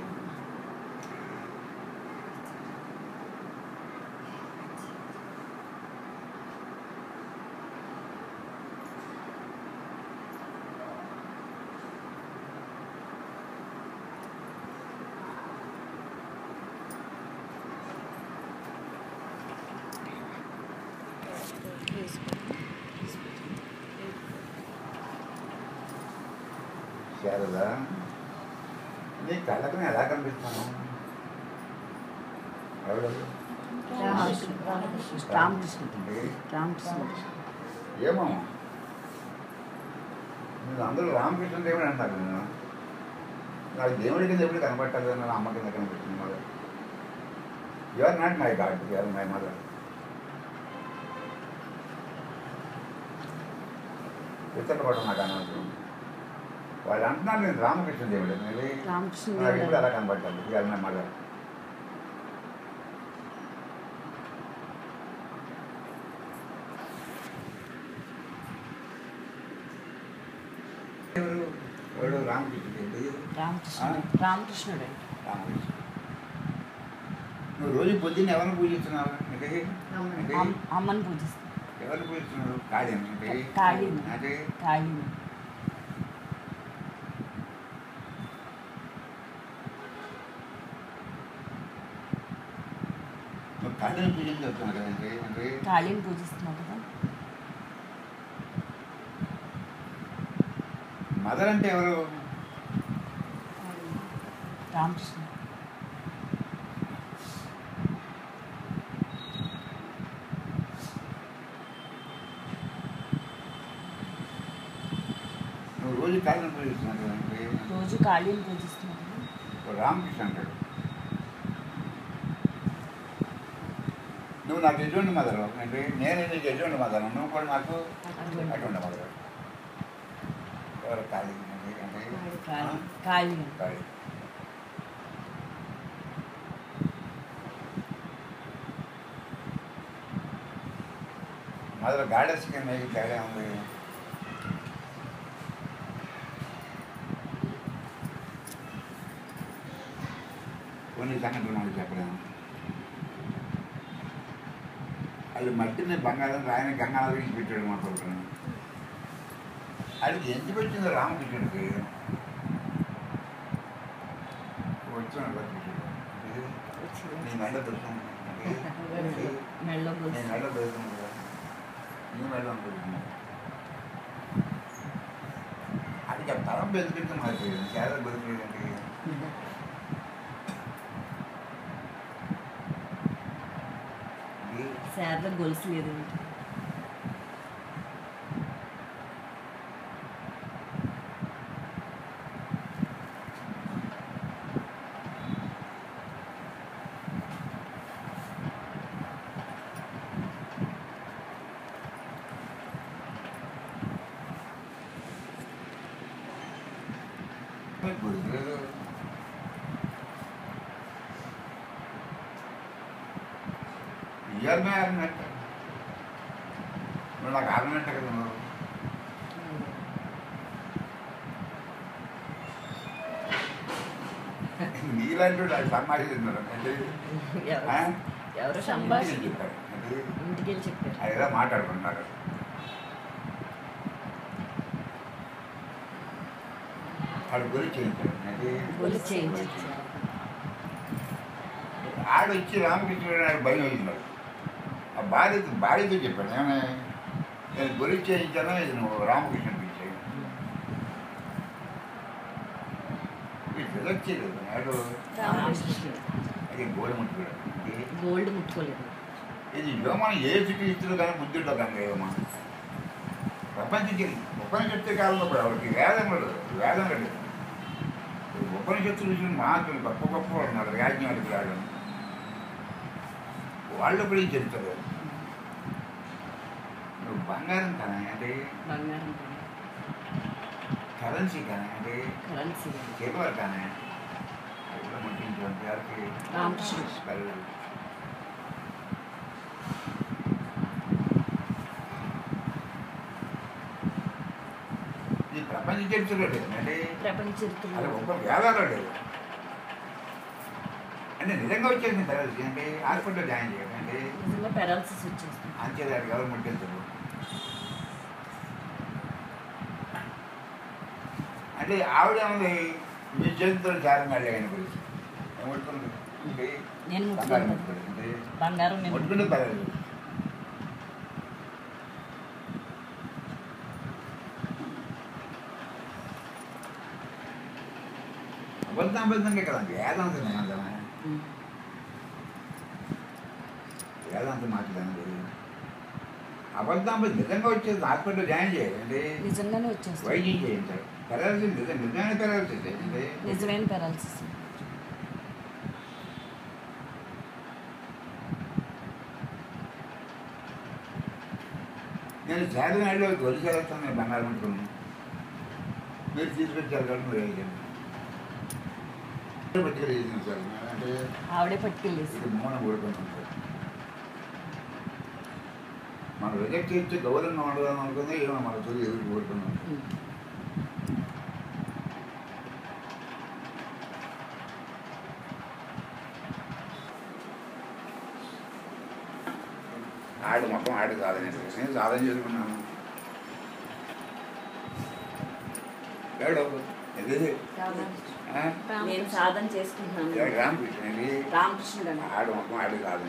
శారద నీ కళ్ళకు నేను ఎలా కనిపిస్తాను ఎవరు రామకృష్ణ అంటే రామకృష్ణ ఏమో మీరు అందరూ రామకృష్ణ దేవుడు అంటారు నేను నాకు దేవుడి కింద ఎప్పుడు కనబట్టాలి అని అమ్మ కింద కనిపిస్తుంది mother you are not my god you are my mother విత్తపడడం నాకు అనవసరం వాళ్ళు అంటున్నారు నేను రామకృష్ణ దేవుడు అనేది రామకృష్ణ నాకు ఇప్పుడు దేవుడు అలా కనబడ్డాను ఇవాళ నా మళ్ళీ ఎవరు ఎవడు రామకృష్ణ దేవుడు రామకృష్ణుడు రామకృష్ణుడు అండి రామకృష్ణ నువ్వు రోజు పొద్దున్న ఎవరిని పూజిస్తున్నావు అంటే అంటే అమ్- అమ్మని పూజిస్తాం ఎవరిని పూజిస్తున్నావు కాళీ అంటే కాళీని. అంటే కాళీని నువ్వు కాళీని పూజించుతున్నావు కదంటే అంటే కాళీని పూజిస్తున్నావు కదా మదర్ అంటే ఎవరు రామకృష్ణ నువ్వు రోజు కాళీని పూజిస్తున్నావు కదంటే రోజు కాళీని పూజిస్తున్నావు కదా ఇప్పుడు రామకృష్ణ అంటాడు నువ్వు నాకు ఎటువంటి మదరు అంటే నేను నీకు ఎటువంటి మదరు నువ్వు కూడా నాకు అటువంటి. అటువంటి మదరు ఎవరు కాళీ అంటే అంటే కాళీ కాళీ కాళీ మొదలు గాడెస్కి మీకు తేడా ఉంది కొన్ని సంగతులు మనకు చెప్పలేము అది మట్టిని బంగారం రాయన గంగాధర పెట్టాడు మాట్లాడుతున్నాను అది ఎందుకు వచ్చింది రామకృష్ణుడికి వచ్చాను నీ మెడ దొరుకుతుంది మెళ్ళో నీ గొలుసు మెడ దొరుకుతుంది కదా నీ మెడ దొరుకుతుంది అది తరం బెదిరితే మాకు చాలా బెదిరిందండి శారద గొలుసు లేదు ఇయర్మే ఆరినట్ట నువ్వు నాకు ఆరినట్ట కదా నువ్వు నీలాంటి నాకు సంభాషిస్తున్నారు అంటే ఎవరు ఆ? ఎవరు సంభాషణ ఇంటికి చెప్పారు అంటే ఇంటికి వెళ్ళి చెప్పారు అది ఏదో మాట్లాడుకుంటున్నారు వాడు గురించి చేయించారు అంటే గొలుసు చేయించారు ఆడొచ్చి రామకృష్ణుడు నాకు భయం వేసినాడు ఆ భార్య భార్యతో చెప్పాడు ఏమన్నా నేను గురించి చేయించాను ఇది నువ్వు రామకృష్ణుడికి ఇచ్చేయి రిజెక్ట్ చేయలేదు నాడు రామకృష్ణుడు అది గోడ ముట్టుకోడు ఇది గోల్డ్ ముట్టుకోలేదు ఇది యోమని ఏ స్థితి ఇస్తుందో కానీ బుద్ధిలో కానీ యోమ ప్రపంచకి ఉపనిషత్తు కాలంలో కూడా వాళ్ళకి వేదం కూడా లేదు. వేదం లేదు ఉపనిషత్తు విషయం మహాత్ములు గొప్ప గొప్ప వాళ్ళు ఉన్నారు యాజ్ఞవల్కి రావడం వాళ్ళు కూడా చెప్తారు నువ్వు బంగారం కానీ అంటే బంగారం కరెన్సీ కానీ అంటే కరెన్సీ సిల్వర్ కానీ అది కూడా ముట్టించినటువంటి వారికి రామకృష్ణుడు. కలదు. ఈ ప్రపంచ చరిత్రలో లేదు అంటే ప్రపంచ అది చరిత్రలో ఒక వేదాలో లేదు అంటే నిజంగా వచ్చేసింది తర్వాత అంటే హాస్పిటల్ జాయిన్ చేయాలి అంటే నిజంగా పెరాలసిస్ వచ్చేస్తుంది అంచేదాడు గవర్నమెంట్ వెళ్తారు అంటే ఆవిడ ఏముంది మీ చేతితో చారం ఆయన గురించి ఏముంటుంది అంటే నేను బంగారం ముట్టుకుంటాను ముట్టుకోడు. అంటే బంగారం నేను ముట్టుకుంటే పర్వాలేదు అబద్ధం అబద్ధంగా కదా వేదాంతం ఏమంటామా ఉమ్. వేదాంతం మాట్లాడండి అబద్ధం అబద్ధం నిజంగా వచ్చేది హాస్పిటల్ జాయిన్ చేయాలి అంటే నిజంగానే వచ్చేస్తుంది వైద్యం చేయించారు పెరాలసిస్ నిజం నిజమైన పెరాలసిస్ అంటే నిజమైన పెరాలసిస్ నేను శాతనాడులో తొలిసారి నేను బంగారం అనుకున్నాను మీరు తీసుకొచ్చారు కాబట్టి మీరు వేయండి పట్టుకెళ్ళి వేసిన సార్ అంటే ఆవిడే పట్టుకెళ్ళేసి ఇది మౌనం కోరుకుంటాం సార్ మనం రిజెక్ట్ చేస్తే గౌరవంగా ఉండదాం అనుకుంది ఏమో మన చదువు ఎదురు కోరుకున్నాం ఆడు మొత్తం ఆడు సాధన చేశాడు. నేను సాధన చేసుకున్నాను ఏడు ఇది ఆ? నేను సాధన చేసుకుంటున్నాను ఏడు రామకృష్ణ ఇది రామకృష్ణుడు అన్న ఆడు మొత్తం ఆడు సాధన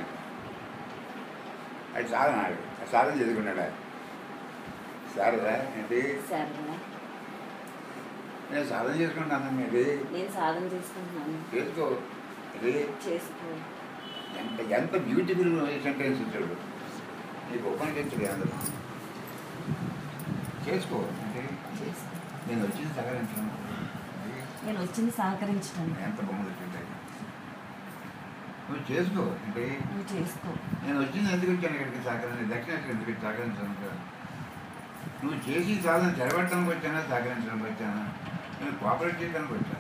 అది సాధన ఆడు ఆ సాధన చదువుకున్నాడు ఆయన శారదా ఏంటి సరే నేను సాధన చేసుకుంటాను ఇది నేను సాధన చేసుకుంటున్నాను చేసుకో ఇది చేసుకో ఎంత ఎంత బ్యూటిఫుల్ సెంటెన్స్ ఇచ్చాడు నీకు ఉపనిషత్తుడు అందరూ చేసుకో అంటే చేసుకో నేను వచ్చింది సగరించడం నేను వచ్చింది సహకరించడానికి ఎంత బొమ్మలు వచ్చింటాయి నువ్వు చేసుకో అంటే నువ్వు చేసుకో నేను వచ్చింది ఎందుకు వచ్చాను ఇక్కడికి సహకరించి దక్షిణానికి ఎందుకు వచ్చి సహకరించాను కదా నువ్వు చేసి సాధన చెడగొట్టడానికి వచ్చానా సహకరించడానికి వచ్చానా నేను కోఆపరేట్ చేయడానికి వచ్చాను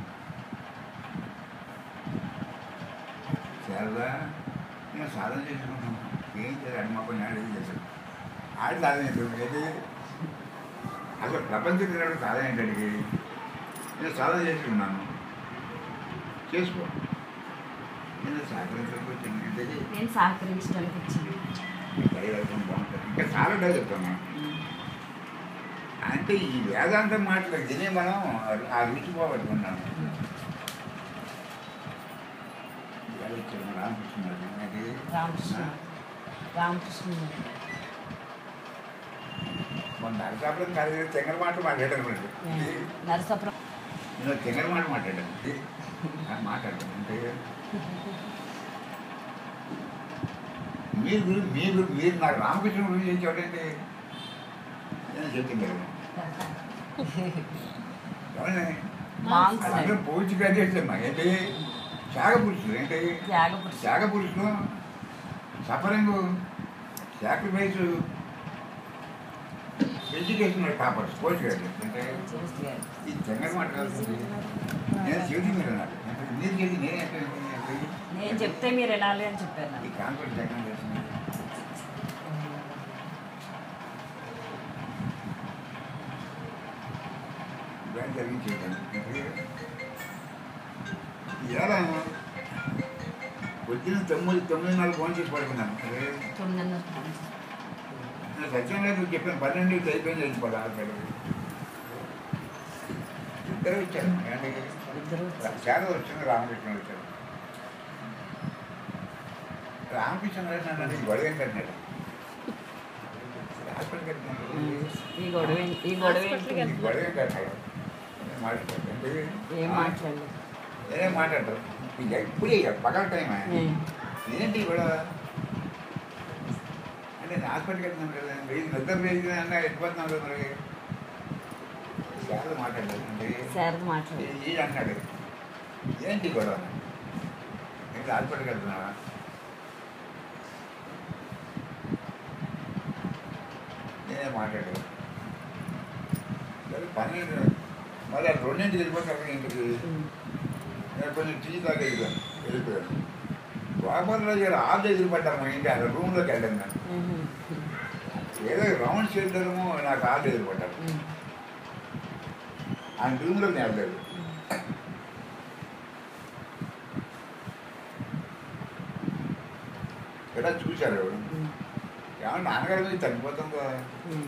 శారదా నేను సాధన చేసుకుంటాను ఏం చేయాలి అడి మాకు నేను ఏం చేశాను ఆడి సాధన చేస్తాను అయితే అసలు ప్రపంచం తినడం సాధన ఏంటడికి నేను సాధన చేసుకున్నాను చేసుకో నేను సహకరించడానికి వచ్చాను అంటే నేను సహకరించడానికి వచ్చింది డైలాగ్ బాగుంటుంది ఇంకా చాలా డైలాగ్ చెప్తాను అంటే ఈ వేదాంతం మాటలు తినే మనం ఆ రుచి పోగొట్టుకున్నాను ఇవాళ ఇచ్చారు రామకృష్ణ అది రామకృష్ణ రామకృష్ణుడు మన నరసాపురం కాదు తెంగర మాట మాట్లాడాను నరసాపురం నేను తెంగర మాట మాట్లాడాను మాట్లాడతాను అంటే మీరు గురి- మీ గురి- మీరు నాకు రామకృష్ణ గురించి ఏం చూడండి నేను చెప్పింది కదా ఎవరిని మాంక్స్ అందరూ పూర్తి గ్రాడ్యుయేట్స్ ఏంటి త్యాగ పురుషులు ఏంటి త్యాగపురుషుడు త్యాగ పురుషులు suffering sacrifice education toppers post graduates అంటే ఈ తెంగర మాట కాదు నేను చెబుతుంది మీరు నాకు అంటే మీరు చెబుతుంది నేను ఎక్కడ అంటే నేను చెప్తే మీరు వినాలి అని చెప్పాను ఈ నాకు. కాన్ఫిడెన్స్ ఎక్కడ చేస్తుంది ఇవాళ జరిగింది చేయకండి ఇలా వచ్చిన తొమ్మిది తొమ్మిదిన్నర ఫోన్ చేసి పడుకున్నాను అదే తొమ్మిదిన్నర నేను సత్యంగా మీకు చెప్పాను పన్నెండు అయిపోయింది వెళ్ళిపోవాలి ఆడపిల్లలు ఇద్దరు వచ్చారు ఏంటి? ఇద్దరు శారద వచ్చింది రామకృష్ణ వచ్చారు రామకృష్ణ గారు నన్ను అడిగి గొడవ ఏంటన్నాడు హాస్పిటల్కి వెళ్తున్నాడు. ఈ గొడవ ఏం- ఈ గొడవ ఏంటి? ఈ గొడవ ఏంటన్నాడు నేను మాట్లాడతాను అంటే ఏం మాట్లాడలేదు నేనే మాట్లాడతాను ఇక ఇప్పుడే ఇక పగల టైం ఉమ్. ఏంటి గొడవ అంటే నేను హాస్పిటల్కి వెళ్తున్నాను కదా వెయ్యి నిద్ర వేసి అన్న వెళ్ళిపోతున్నాను కదా మరి శారద మాట్లాడలేదు అంటే శారద మాట్లాడలేదు ఈ అన్నాడు ఏంటి గొడవ ఇంకా హాస్పిటల్కి వెళ్తున్నావా నేనే మాట్లాడాను సరే పన్నెండు మళ్ళీ ఆ రెండింటికి వెళ్ళిపోతాను ఇంటికి ఉమ్. నేను కొంచెం టీ తాగి వెళ్ళిపోయాను వెళ్ళిపోయాను గోపాలరాజు గారు ఆరు ఎదురుపడ్డారు మా ఇంటి అక్కడ రూమ్లోకి వెళ్ళాను నేను ఉహు. ఏదో రౌండ్ చేయడము నాకు ఆరు ఎదురుపడ్డారు ఉమ్. ఆయన రూమ్లోకి నేను వెళ్ళలేదు ఇక్కడ చూశారు ఎవరు ఉమ్. ఏమన్నా నాన్నగారి మీద తగ్గిపోతుందో ఉమ్.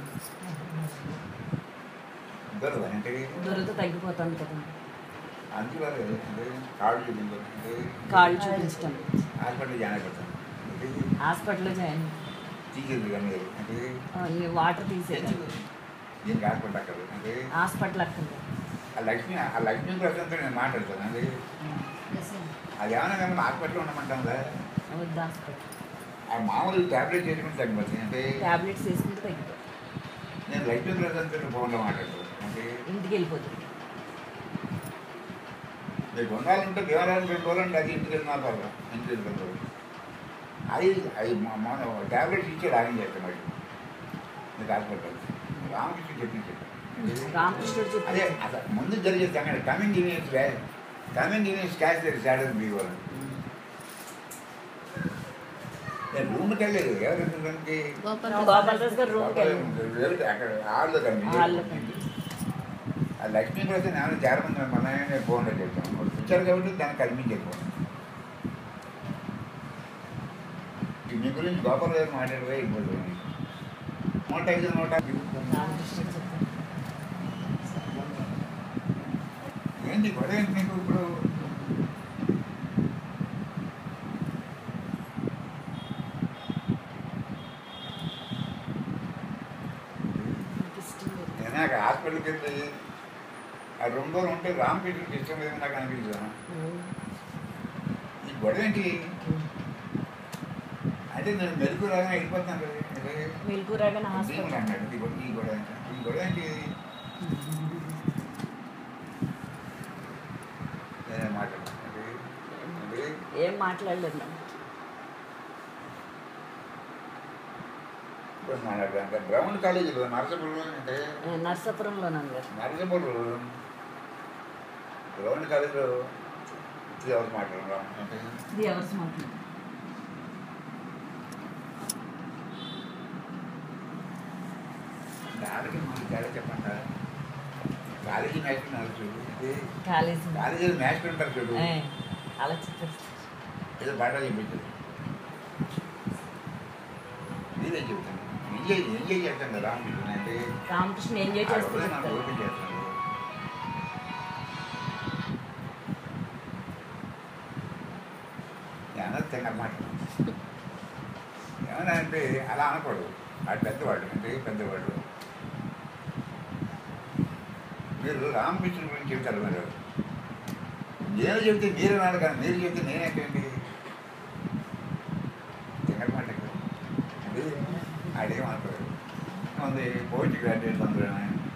ఇద్దరు అంటే దొరికితే తగ్గిపోతుంది కదా అందుకు వారు అంటే కాళ్ళు చూపించారు కాళ్ళు చూపించటం హాస్పిటల్ జాయిన్ అయిపోతాను అంటే హాస్పిటల్లో జాయిన్ తీసేది కానీ అంటే అన్ని వాటర్ తీసేది దీనికి హాస్పిటల్ అక్కడ అంటే హాస్పిటల్ అక్కడ ఆ లక్ష్మి ఆ లక్ష్మీ ప్రశ్నతో నేను మాట్లాడతాను అంటే అది ఏమైనా కానీ హాస్పిటల్లో ఉండమంటుందా వద్దు హాస్పిటల్ ఆ మామూలు ట్యాబ్లెట్ చేసుకుంటే తగ్గిపోతుంది అంటే టాబ్లెట్స్ వేసుకుంటే తగ్గిపోతుంది నేను లక్ష్మీ ప్రశ్నతో ఫోన్లో మాట్లాడతాను అంటే ఇంటికి వెళ్ళిపోతుంది మీకు ఉండాలంటే దేవాలయం రెండు రోజులు అంటే అది ఇంటికి వెళ్ళినా పర్వాలేదు ఇంటికి వెళ్ళిపోతారు అది అది మన ట్యాబ్లెట్స్ ఇచ్చి లాగిన్ చేస్తాం అది నీకు హాస్పిటల్ రామకృష్ణ చెప్పించాడు రామకృష్ణుడు అదే చెప్పి అసలు ముందు జరిగే సంగతి coming events coming events cash చేసి సాడర్ మీ వాళ్ళు నేను రూమ్కి వెళ్ళలేదు ఎవరు దానికి గోపాలదాస్ గారు రూమ్కి వెళ్ళి అక్కడ హాల్లో హాల్లో కనిపించింది ఆ లక్ష్మీ కోసం నేను చాలా మంది మన నేను ఫోన్లో చెప్తాను వచ్చారు కాబట్టి దానికి కనిపించకపోయింది మీ గురించి గోపాల్ గారు మాట్లాడవే ఇప్పుడు నూట ఐదు నూట రామకృష్ణుడు చెప్పి ఏంటి గొడవ ఏంటి నీకు ఇప్పుడు నాకు ఇష్టం లేదు నేను అక్కడ హాస్పిటల్కి వెళ్ళి ఆ రెండు రోజులు ఉంటే రామకృష్ణకి ఇష్టం లేదని నాకు అనిపించాను ఈ గొడవ ఏంటి అంటే నేను మెరుగు రాగానే వెళ్ళిపోతాను కదా అంటే మిల్కూరాగా దేవుడు హాస్పిటల్ అన్నాడు ఈ గొడవ ఈ గొడవ ఏంటి? ఈ గొడవ ఏంటి నేనే మాట్లాడాను అంటే అంటే ఏం మాట్లాడలేదు నాకు. ఇప్పుడు మాట్లాడదాం బ్రౌన్ కాలేజీలో నరసపురం అంటే ఏ, నర్సాపురంలో నాన్నగారు నరసపురం బ్రౌన్ కాలేజీలో త్రీ అవర్స్ మాట్లాడదాం అంటే త్రీ అవర్స్ మాట్లాడు దానికి మనకి చాలా చెప్పండి కాలేజీ మ్యాచ్ ఉన్నారు చూడు ఇది కాలేజీ కాలేజీలో మ్యాచ్ ఉంటారు చూడు ఏ, అలా చెప్పారు ఏదో బాట చెప్పించారు మీరేం చెప్తాను ఎంజాయ్ ఎంజాయ్ చేస్తాం కదా రామకృష్ణ అంటే రామకృష్ణ ఎంజాయ్ చేస్తూ ఆ రోజు నాకు చెప్తారు ఓపెన్ చేస్తాను ఏమన్నా తిన్నమాట ఏమన్నా అంటే అలా అనకూడదు వాడు పెద్దవాడు అంటే పెద్దవాడు మీరు రామకృష్ణ గురించి చెప్తారు మీరు నేను చెప్తే మీరు నాడు కానీ మీరు చెప్తే నేనేంటండి తినమాట అది ఆడేం అనుకోలేదు ఉంది పోయిట్ గ్రాడ్యుయేట్ అందరూ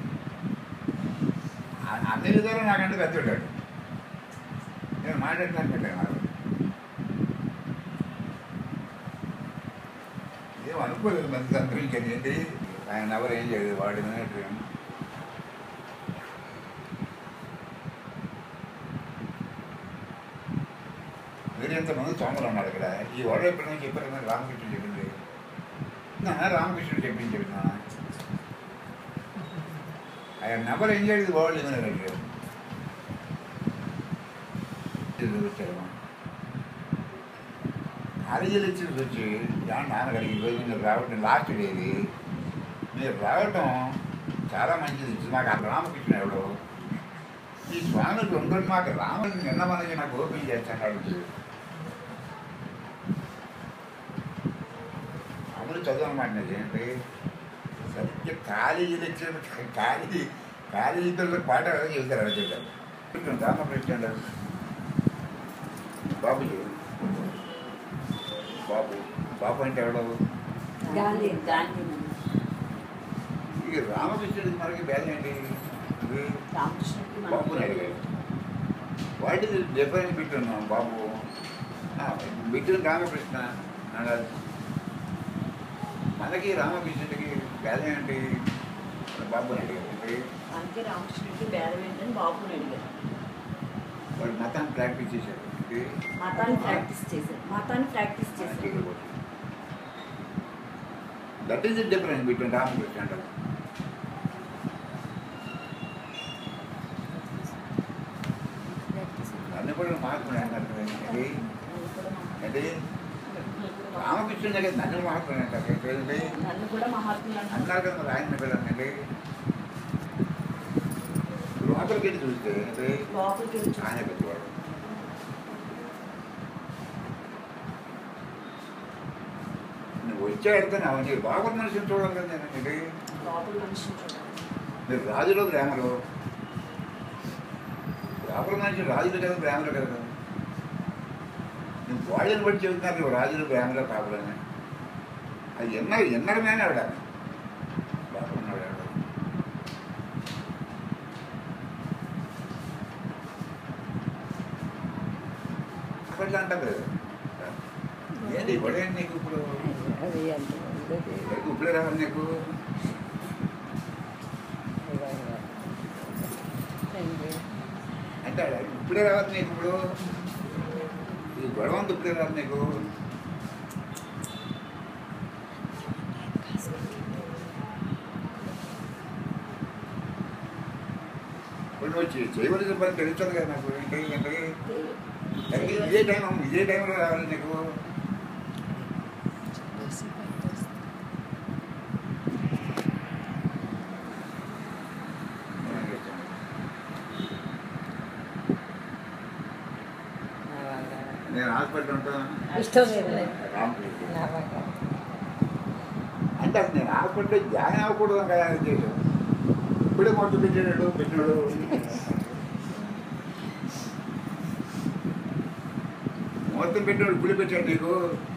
ఆ- అన్ని విధాలు నాకంటే పెద్దవాడు నేను మాట్లాడటానికి పెట్టాను నాకు ఏం అనుకోలేదు మంచి అందరూ ఇంకేంటి ఆయన ఎవరు ఏం చేయలేదు వాడి మీద మీరు ఎంతమంది స్వాములు ఉన్నారు ఇక్కడ ఈ వాడు ఎప్పుడైనా చెప్పారు మరి రామకృష్ణుడు చెప్పింది నా రామకృష్ణుడు చెప్పింది చెప్పినా ఆయన నెవర్ ఎంజాయ్ ఇది వాళ్ళు ఏమైనా అడిగారు వచ్చారు కాలేజీలు ఇచ్చి వచ్చి దాని నాన్నగారికి ఈరోజు మీరు రావడం లాస్ట్ డే ఇది మీరు రావటం చాలా మంచిది ఇది మాకు ఆ రామకృష్ణ ఎవడు ఈ స్వామి రెండు మాకు రాముడిని నిన్న మనకి నాకు ఓపెన్ చేస్తాను అడుగుతుంది అమలు చదువు అనమాట ఏంటి సరిగ్గా కాలేజీలు ఇచ్చిన కాలేజీ కాలేజీ పిల్లలకు పాట చెబుతారు అలా చెబుతారు రామకృష్ణ బాబుజీ బాబు బాబు అంటే ఎవడో గాంధీ గాంధీ ఇక రామకృష్ణుడికి మనకి భేదం ఏంటి ఇది రామకృష్ణుడికి బాబు మనకి అడిగాడు వాట్ ఇస్ డిఫరెన్స్ బిట్వీన్ బాబు బిట్వీన్ రామకృష్ణ అన్నారు మనకి రామకృష్ణుడికి భేదం ఏంటి బాబు అడిగాడు అంటే మనకి రామకృష్ణుడికి భేదం ఏంటని బాబుని అడిగారు వాడు మతాన్ని ప్రాక్టీస్ చేశాడు అంటే మతాన్ని ప్రాక్టీస్ చేశారు మతాన్ని ప్రాక్టీస్ చేశారు that is the difference between Ramakrishna అంటారు అన్ని కూడా మార్పులు అన్నారు ఏంటి అంటే రామకృష్ణుడు దగ్గర నన్ను మార్పులు అంటారు ఏంటి నన్ను కూడా మహాత్ములు అంటారు అన్నారు కదా మరి ఆయన పిల్లలండి లోపలికి వెళ్ళి చూస్తే అంటే లోపలికి వెళ్ళి చూ- ఆయన పెద్దవాడు నువ్వు వచ్చే వెళ్తాను అవన్నీ బాబు మనిషిని చూడాలి కదా నేను ఏంటి లోపల మనిషిని చూడాలి మీరు రాజులో గ్రామలో లోపల మనిషి రాజులు కదా గ్రామలో కదా నువ్వు వాళ్ళని బట్టి చెబుతున్నారు నువ్వు రాజులు గ్రామలో కావాలని అది ఎన్న ఎన్నడమేనే ఆవిడ లోపల ఉన్నాడు ఆవిడ అట్లా అంటారు కదా ఏంటి గొడవ ఏంటి నీకు ఇప్పుడు అది అంతే ఇప్పుడే రావాలి నీకు అంటే ఇప్పుడే రావాలి నీకు ఇప్పుడు ఈ గొడవ అంతా ఇప్పుడే రాదు నీకు ఇప్పుడు నువ్వు చే- చేయవలసిన పని తెలుస్తుంది కదా నాకు ఏంటి అంటే అంటే ఇదే టైం ఇదే టైంలో రావాలి నీకు నేను హాస్పిటల్ ఉంటాను ఇష్టం లేదు రామకృష్ణ నా మాట. అంటే అసలు నేను హాస్పిటల్ జాయిన్ అవ్వకూడదు కదా అని ఉద్దేశం ఇప్పుడే మొత్తం పెట్టాడు పెట్టినాడు మొత్తం పెట్టాడు ఇప్పుడు పెట్టాడు నీకు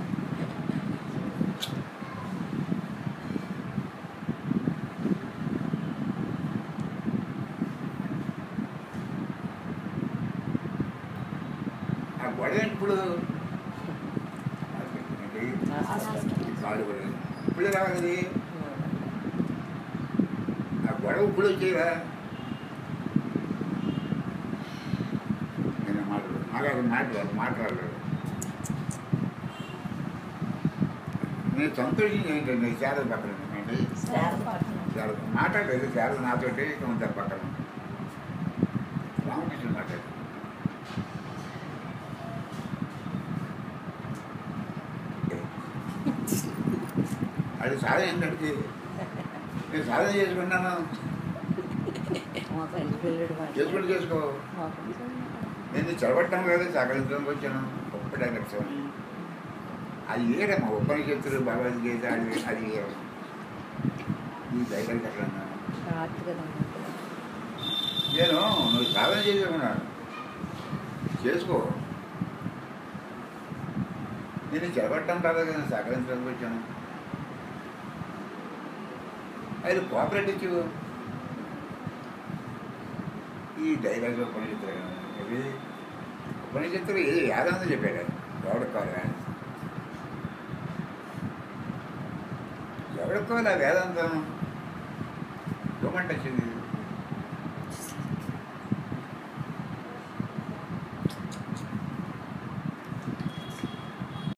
ఆ గొడవ ఏంటి ఇప్పుడు కాదు కూడా ఇప్పుడే రావాలి అది. ఆ గొడవ ఇప్పుడు వచ్చేదా నేను మాట్లాడు మాట్లాడు మాట్లాడు మాట్లాడలేదు నేను సంతోషం ఏంటండి శారద పక్కన ఉన్నానండి శారద మాట్లాడలేదు శారద నాతోటి కొంత పక్కన ఉంది. రామకృష్ణ మాట్లాడు అది సాధన ఏంటంటే నేను సాధన చేసుకున్నాను చేసుకుంటూ చేసుకో నేను చదవటం కదా సకలించడానికి వచ్చాను ఒక్కటే లక్ష్యం అది ఏడమ్మా ఉపనిషత్తులు భగవద్గీత అది అది ఈ ధైర్యం కట్టన్నా నేను నువ్వు సాధన చేసుకున్నాను చేసుకో నేను చదవటం కాదు కదా సకలించడానికి వచ్చాను అది కోఆపరేటివ్ ఇచ్చు ఈ డైలాగ్ ఉపనిషత్తులు కదా ఇది ఉపనిషత్తులు ఏ యాదంతో చెప్పాడు ఎవడు కావాలి ఆయన ఎవడికి కావాలి ఆ వేదాంతం గవర్నమెంట్ వచ్చింది